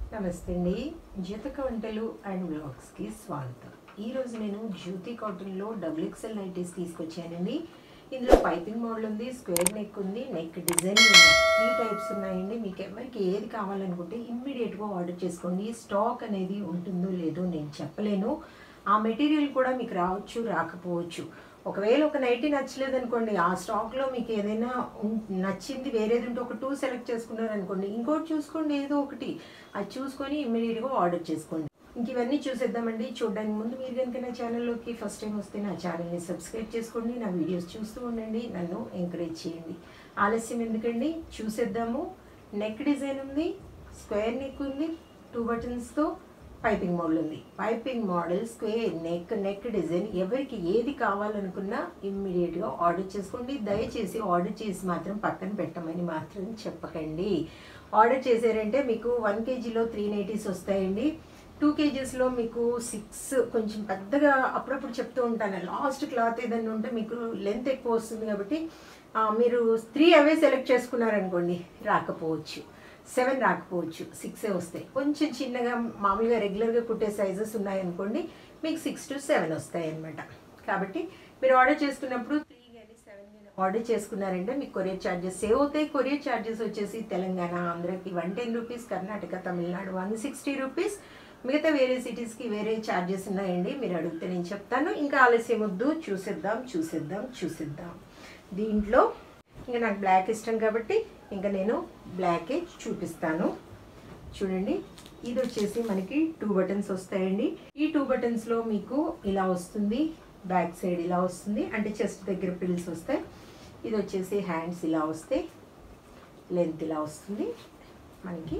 నమస్తే అండి జ్యోతిక వంటలు అండ్ వ్లాగ్స్కి స్వాగతం ఈరోజు నేను జ్యోతి కాటన్లో డబుల్ ఎక్సెల్ నైటీస్ తీసుకొచ్చానండి ఇందులో పైపింగ్ మోడల్ ఉంది స్క్వేర్ నెక్ ఉంది నెక్ డిజైన్ ఉంది త్రీ టైప్స్ ఉన్నాయండి మీకు ఎవరికి ఏది కావాలనుకుంటే ఇమ్మీడియట్గా ఆర్డర్ చేసుకోండి స్టాక్ అనేది ఉంటుందో లేదో నేను చెప్పలేను ఆ మెటీరియల్ కూడా మీకు రావచ్చు రాకపోవచ్చు ఒకవేళ ఒక నైటీ నచ్చలేదు అనుకోండి ఆ స్టాక్లో మీకు ఏదైనా ఉం- నచ్చింది వేరేది ఉంటే ఒక టూ సెలెక్ట్ చేసుకున్నారు అనుకోండి ఇంకోటి చూసుకోండి ఏదో ఒకటి అది చూసుకొని ఇమ్మీడియట్గా ఆర్డర్ చేసుకోండి ఇంక ఇవన్నీ చూసేద్దామండి చూడడానికి ముందు మీరు కనుక నా ఛానల్లోకి ఫస్ట్ టైం వస్తే నా ఛానల్ని సబ్స్క్రైబ్ చేసుకోండి నా వీడియోస్ చూస్తూ ఉండండి నన్ను ఎంకరేజ్ చేయండి ఆలస్యం ఎందుకండి చూసేద్దాము నెక్ డిజైన్ ఉంది స్క్వేర్ నెక్ ఉంది టూ బటన్స్తో పైపింగ్ మోడల్ ఉంది piping model square neck neck design ఎవరికి ఏది కావాలనుకున్నా ఇమ్మీడియట్గా ఆర్డర్ చేసుకోండి దయచేసి ఆర్డర్ చేసి మాత్రం పక్కన పెట్టమని మాత్రం చెప్పకండి ఆర్డర్ చేశారంటే మీకు వన్ కేజీలో త్రీ నైటీస్ వస్తాయండి టూ కేజీస్లో మీకు సిక్స్ కొంచెం పెద్దగా అప్పుడప్పుడు చెప్తూ ఉంటాను లాస్ట్ క్లాత్ ఏదైనా ఉంటే మీకు లెంత్ ఎక్కువ వస్తుంది కాబట్టి ఆ, మీరు త్రీ అవే సెలెక్ట్ చేసుకున్నారనుకోండి రాకపోవచ్చు సెవెన్ రాకపోవచ్చు సిక్సే వస్తాయి కొంచెం చిన్నగా మామూలుగా రెగ్యులర్గా కుట్టే సైజెస్ ఉన్నాయనుకోండి మీకు సిక్స్ టు సెవెన్ వస్తాయి అనమాట కాబట్టి మీరు ఆర్డర్ చేసుకున్నప్పుడు త్రీ కానీ సెవెన్ కానీ ఆర్డర్ చేసుకున్నారంటే మీకు కొరియర్ ఛార్జెస్ సేవ్ అవుతాయి కొరియర్ ఛార్జెస్ వచ్చేసి తెలంగాణ ఆంధ్రకి one ten rupees Karnataka Tamil Nadu one sixty rupees మిగతా వేరే సిటీస్కి వేరే ఛార్జెస్ ఉన్నాయండి మీరు అడిగితే నేను చెప్తాను ఇంకా ఆలస్యం వద్దు చూసేద్దాం చూసేద్దాం చూసేద్దాం దీంట్లో ఇంకా నాకు బ్లాక్ ఇష్టం కాబట్టి ఇంకా నేను బ్లాకే చూపిస్తాను చూడండి ఇది వచ్చేసి మనకి టూ బటన్స్ వస్తాయండి ఈ టూ బటన్స్లో మీకు ఇలా వస్తుంది బ్యాక్ సైడ్ ఇలా వస్తుంది అంటే చెస్ట్ దగ్గర పిల్స్ వస్తాయి ఇది వచ్చేసి హ్యాండ్స్ ఇలా వస్తాయి లెంత్ ఇలా వస్తుంది మనకి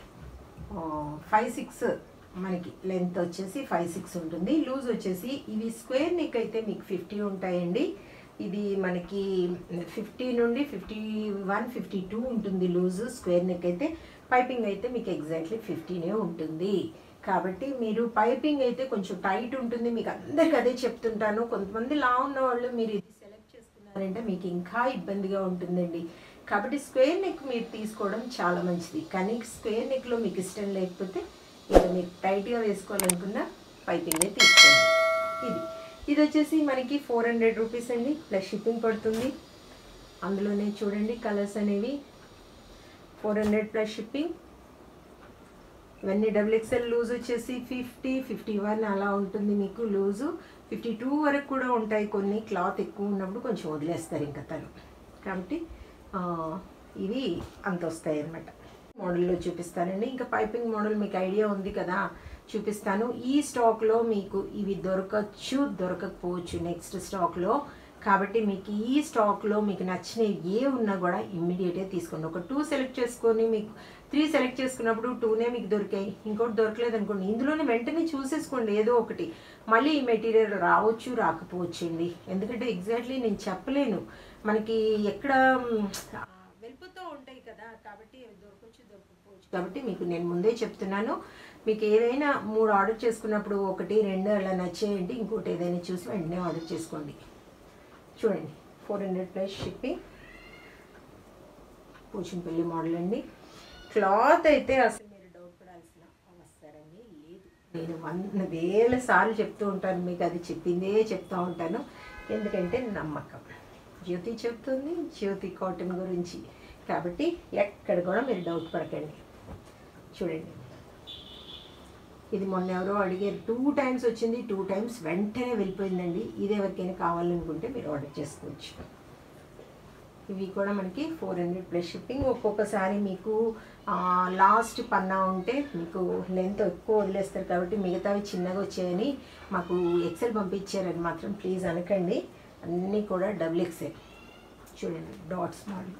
ఫైవ్ సిక్స్ మనకి లెంత్ వచ్చేసి ఫైవ్ సిక్స్ ఉంటుంది లూజ్ వచ్చేసి ఇవి స్క్వేర్ నెక్ అయితే మీకు ఫిఫ్టీ ఉంటాయండి ఇది మనకి ఫిఫ్టీ నుండి ఫిఫ్టీ వన్ ఫిఫ్టీ టూ ఉంటుంది లూజ్ స్క్వేర్ నెక్ అయితే పైపింగ్ అయితే మీకు ఎగ్జాక్ట్లీ ఫిఫ్టీనే ఉంటుంది కాబట్టి మీరు పైపింగ్ అయితే కొంచెం టైట్ ఉంటుంది మీకు అందరికి అదే చెప్తుంటాను కొంతమంది లా ఉన్న వాళ్ళు మీరు ఇది సెలెక్ట్ చేసుకున్నారంటే మీకు ఇంకా ఇబ్బందిగా ఉంటుందండి కాబట్టి స్క్వేర్ నెక్ మీరు తీసుకోవడం చాలా మంచిది కానీ స్క్వేర్ నెక్లో మీకు ఇష్టం లేకపోతే ఇంకా మీరు టైట్గా వేసుకోవాలనుకున్న పైపింగే తీసుకోండి ఇది ఇది వచ్చేసి మనకి ఫోర్ హండ్రెడ్ రూపీస్ అండి ప్లస్ షిప్పింగ్ పడుతుంది అందులోనే చూడండి కలర్స్ అనేవి ఫోర్ హండ్రెడ్ ప్లస్ షిప్పింగ్ ఇవన్నీ డబుల్ ఎక్స్ఎల్ లూజ్ వచ్చేసి ఫిఫ్టీ ఫిఫ్టీ వన్ అలా ఉంటుంది మీకు లూజు ఫిఫ్టీ టూ వరకు కూడా ఉంటాయి కొన్ని క్లాత్ ఎక్కువ ఉన్నప్పుడు కొంచెం వదిలేస్తారు ఇంకా తను కాబట్టి ఆ, ఇవి అంత వస్తాయి అన్నమాట మోడల్లో చూపిస్తానండి ఇంకా పైపింగ్ మోడల్ మీకు ఐడియా ఉంది కదా చూపిస్తాను ఈ స్టాక్లో మీకు ఇవి దొరకచ్చు దొరకకపోవచ్చు నెక్స్ట్ స్టాక్లో కాబట్టి మీకు ఈ స్టాక్లో మీకు నచ్చిన ఏ ఉన్నా కూడా ఇమ్మీడియట్గా తీసుకోండి ఒక టూ సెలెక్ట్ చేసుకొని మీకు త్రీ సెలెక్ట్ చేసుకున్నప్పుడు టూనే మీకు దొరికాయి ఇంకోటి దొరకలేదు అనుకోండి ఇందులోనే వెంటనే చూసేసుకోండి ఏదో ఒకటి మళ్ళీ ఈ మెటీరియల్ రావచ్చు రాకపోవచ్చు అండి ఎందుకంటే ఎగ్జాక్ట్లీ నేను చెప్పలేను మనకి ఎక్కడ మ్, ఆ, వెళ్ళిపోతూ ఉంటాయి కదా కాబట్టి అవి దొరకవచ్చు దొరకకపోవచ్చు కాబట్టి మీకు నేను ముందే చెప్తున్నాను మీకు ఏదైనా మూడు ఆర్డర్ చేసుకున్నప్పుడు ఒకటి రెండు అలా నచ్చేయండి ఇంకోటి ఏదైనా చూసి వెంటనే ఆర్డర్ చేసుకోండి చూడండి four hundred plus shipping Pochampally model అండి క్లాత్ అయితే అసలు మీరు డౌట్ పడాల్సిన అవసరమే లేదు నేను వంద వేల సార్లు చెప్తూ ఉంటాను మీకు అది చెప్పిందే చెప్తూ ఉంటాను ఎందుకంటే నమ్మకం జ్యోతి చెప్తుంది జ్యోతి కాటన్ గురించి కాబట్టి ఎక్కడ కూడా మీరు డౌట్ పడకండి చూడండి ఇది మొన్న ఎవరో అడిగారు టూ టైమ్స్ వచ్చింది టూ టైమ్స్ వెంటనే వెళ్ళిపోయిందండి ఇది ఎవరికైనా కావాలనుకుంటే మీరు ఆర్డర్ చేసుకోవచ్చు ఇవి కూడా మనకి ఫోర్ హండ్రెడ్ ప్లస్ షిప్పింగ్ ఒక్కొక్కసారి మీకు లాస్ట్ పన్నా ఉంటే మీకు లెంత్ ఎక్కువ వదిలేస్తారు కాబట్టి మిగతావి చిన్నగా వచ్చాయని మాకు ఎక్సెల్ పంపించారని మాత్రం ప్లీజ్ అనకండి అన్నీ కూడా డబుల్ ఎక్సెల్ చూడండి డాట్స్ మోడల్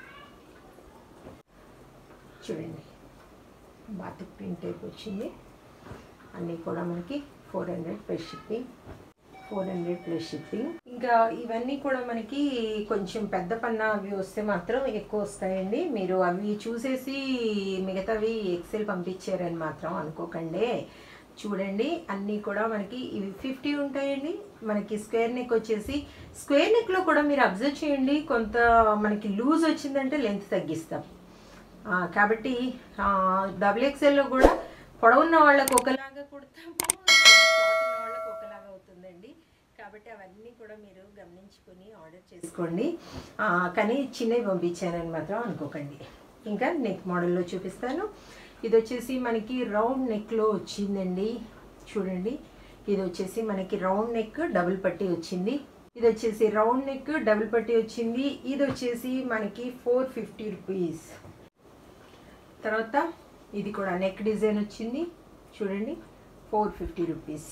చూడండి బాతిక్ ప్రింట్ టైప్ వచ్చింది అన్నీ కూడా మనకి four hundred plus shipping four hundred plus shipping ఇంకా ఇవన్నీ కూడా మనకి కొంచెం పెద్ద పన్న అవి వస్తే మాత్రం ఎక్కువ వస్తాయండి మీరు అవి చూసేసి మిగతావి ఎక్సెల్ పంపించారని మాత్రం అనుకోకండి చూడండి అన్నీ కూడా మనకి ఇవి ఫిఫ్టీ ఉంటాయండి మనకి స్క్వేర్ నెక్ వచ్చేసి స్క్వేర్ నెక్లో కూడా మీరు అబ్జర్వ్ చేయండి కొంత మనకి లూజ్ వచ్చిందంటే లెంత్ తగ్గిస్తాం ఆ, కాబట్టి డబుల్ ఎక్స్ఎల్లో కూడా పొడవున్న వాళ్ళకు ఒకలాగా కుడతాము షార్ట్ ఉన్న వాళ్ళకు ఒకలాగా అవుతుందండి కాబట్టి అవన్నీ కూడా మీరు గమనించుకొని ఆర్డర్ చేసుకోండి ఆ, కానీ చిన్నవి పంపించానని మాత్రం అనుకోకండి ఇంకా నెక్ మోడల్లో చూపిస్తాను ఇది వచ్చేసి మనకి రౌండ్ నెక్లో వచ్చిందండి చూడండి ఇది వచ్చేసి మనకి రౌండ్ నెక్ డబుల్ పట్టి వచ్చింది ఇది వచ్చేసి రౌండ్ నెక్ డబుల్ పట్టి వచ్చింది ఇది వచ్చేసి మనకి ఫోర్ ఫిఫ్టీ రూపీస్ తర్వాత ఇది కూడా నెక్ డిజైన్ వచ్చింది చూడండి ఫోర్ ఫిఫ్టీ రూపీస్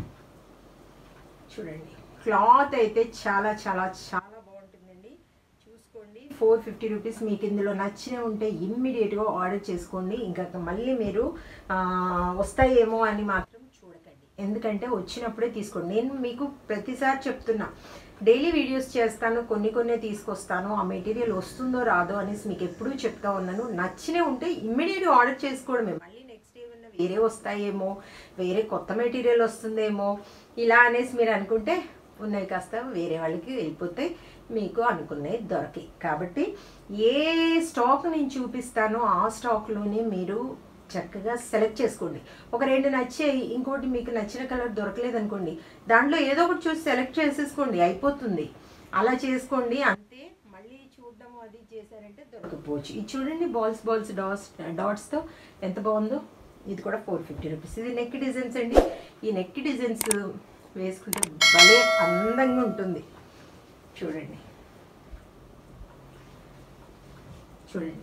చూడండి క్లాత్ అయితే చాలా చాలా చాలా బాగుంటుందండి చూసుకోండి ఫోర్ ఫిఫ్టీ రూపీస్ మీకు ఇందులో నచ్చిన ఉంటే ఇమ్మీడియట్గా ఆర్డర్ చేసుకోండి ఇంకా మళ్ళీ మీరు ఆ, వస్తాయేమో అని మాత్రం చూడకండి ఎందుకంటే వచ్చినప్పుడే తీసుకోండి నేను మీకు ప్రతిసారి చెప్తున్నా డైలీ వీడియోస్ చేస్తాను కొన్ని కొన్ని తీసుకొస్తాను ఆ మెటీరియల్ వస్తుందో రాదో అనేసి మీకు ఎప్పుడూ చెప్తా ఉన్నాను నచ్చినే ఉంటే ఇమ్మీడియట్గా ఆర్డర్ చేసుకోవడమే మళ్ళీ నెక్స్ట్ ఏమన్నా వేరే వస్తాయేమో వేరే కొత్త మెటీరియల్ వస్తుందేమో ఇలా అనేసి మీరు అనుకుంటే ఉన్నాయి కాస్త వేరే వాళ్ళకి వెళ్ళిపోతాయి మీకు అనుకున్నవి దొరకాయి కాబట్టి ఏ స్టాక్ నేను చూపిస్తానో ఆ స్టాక్లోనే మీరు చక్కగా సెలెక్ట్ చేసుకోండి ఒక రెండు నచ్చాయి ఇంకోటి మీకు నచ్చిన కలర్ దొరకలేదు అనుకోండి దాంట్లో ఏదో ఒకటి చూసి సెలెక్ట్ చేసేసుకోండి అయిపోతుంది అలా చేసుకోండి అంతే మళ్ళీ చూడడం అది చేశారంటే దొరకపోవచ్చు ఇది చూడండి బాల్స్ బాల్స్ డాట్స్ డాట్స్తో ఎంత బాగుందో ఇది కూడా ఫోర్ ఫిఫ్టీ రూపీస్ ఇది నెక్ డిజైన్స్ అండి ఈ నెక్ డిజైన్స్ వేసుకుంటే భలే అందంగా ఉంటుంది చూడండి చూడండి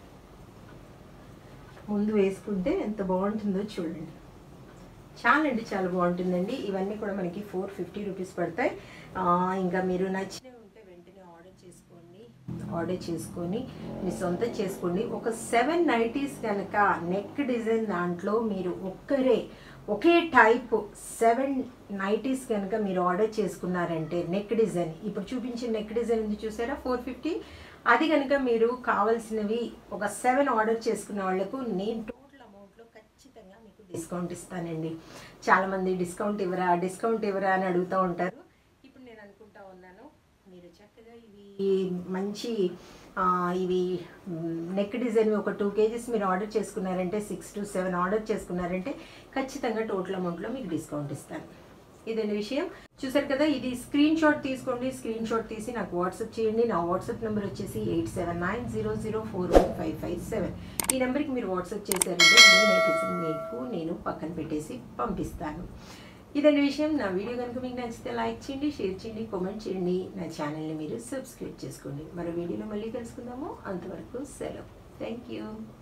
ముందు వేసుకుంటే ఎంత బాగుంటుందో చూడండి చాలా అంటే చాలా బాగుంటుందండి ఇవన్నీ కూడా మనకి ఫోర్ ఫిఫ్టీ రూపీస్ పడతాయి ఆ, ఇంకా మీరు నచ్చినవి ఉంటే వెంటనే ఆర్డర్ చేసుకోండి ఆర్డర్ చేసుకొని మీ సొంతం చేసుకోండి ఒక సెవెన్ నైటీస్ కనుక నెక్ డిజైన్ దాంట్లో మీరు ఒక్కరే ఒకే టైప్ సెవెన్ నైటీస్ కనుక మీరు ఆర్డర్ చేసుకున్నారంటే నెక్ డిజైన్ ఇప్పుడు చూపించిన నెక్ డిజైన్ ఉంది చూసారా ఫోర్ ఫిఫ్టీ అది కనుక మీరు కావాల్సినవి ఒక సెవెన్ ఆర్డర్ చేసుకున్న వాళ్ళకు నేను టోటల్ అమౌంట్లో ఖచ్చితంగా మీకు డిస్కౌంట్ ఇస్తానండి చాలామంది డిస్కౌంట్ ఇవ్వరా డిస్కౌంట్ ఇవ్వరా అని అడుగుతూ ఉంటారు ఇప్పుడు నేను అనుకుంటా ఉన్నాను మీరు చక్కగా ఇవి మంచి ఆ, ఇవి నెక్ డిజైన్ ఒక టూ కేజీస్ మీరు ఆర్డర్ చేసుకున్నారంటే సిక్స్ టు సెవెన్ ఆర్డర్ చేసుకున్నారంటే ఖచ్చితంగా టోటల్ అమౌంట్లో మీకు డిస్కౌంట్ ఇస్తాను ఇదండి విషయం చూసారు కదా ఇది స్క్రీన్ షాట్ తీసుకోండి స్క్రీన్ షాట్ తీసి నాకు వాట్సాప్ చేయండి నా వాట్సాప్ నెంబర్ వచ్చేసి eight seven nine zero zero four one five five seven ఈ నెంబర్కి మీరు వాట్సాప్ చేశారంటే నేనైతే మీకు నేను పక్కన పెట్టేసి పంపిస్తాను ఇదండి విషయం నా వీడియో కనుక మీకు నచ్చితే లైక్ చేయండి షేర్ చేయండి కామెంట్ చేయండి నా ఛానల్ని మీరు సబ్స్క్రైబ్ చేసుకోండి మరో వీడియోలో మళ్ళీ కలుసుకుందాము అంతవరకు సెలవు థ్యాంక్ యూ